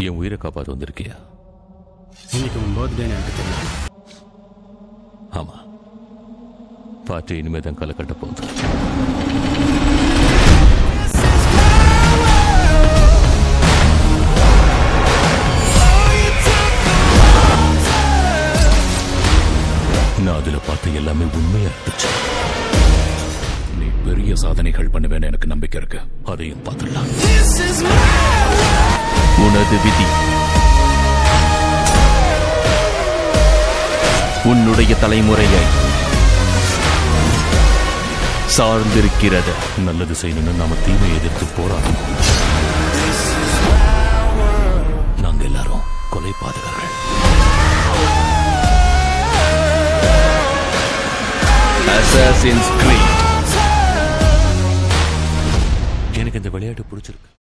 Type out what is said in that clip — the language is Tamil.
என் உயிரை காப்பாற்ற வந்திருக்கியா இன்னைக்கு உன் பர்த்டேன்னு எனக்கு தெரியும் ஆமா பார்ட்டி இனிமே தான் களை கட்ட போகுது நான் அதுல பார்த்த எல்லாமே உண்மையா இருந்துச்சு நீ பெரிய சாதனைகள் பண்ணுவேன்னு எனக்கு நம்பிக்கை இருக்கு அதையும் பார்த்துடலாம் உனது விதி உன்னுடைய தலைமுறையை சார்ந்திருக்கிறது நல்லது செய்யணும்னு நாம தீமையை எதிர்த்து போராடணும் நாங்க எல்லாரும் கொலை பாதகர்கள் Assassin's Creed எனக்கு இந்த விளையாட்டு பிடிச்சிருக்கு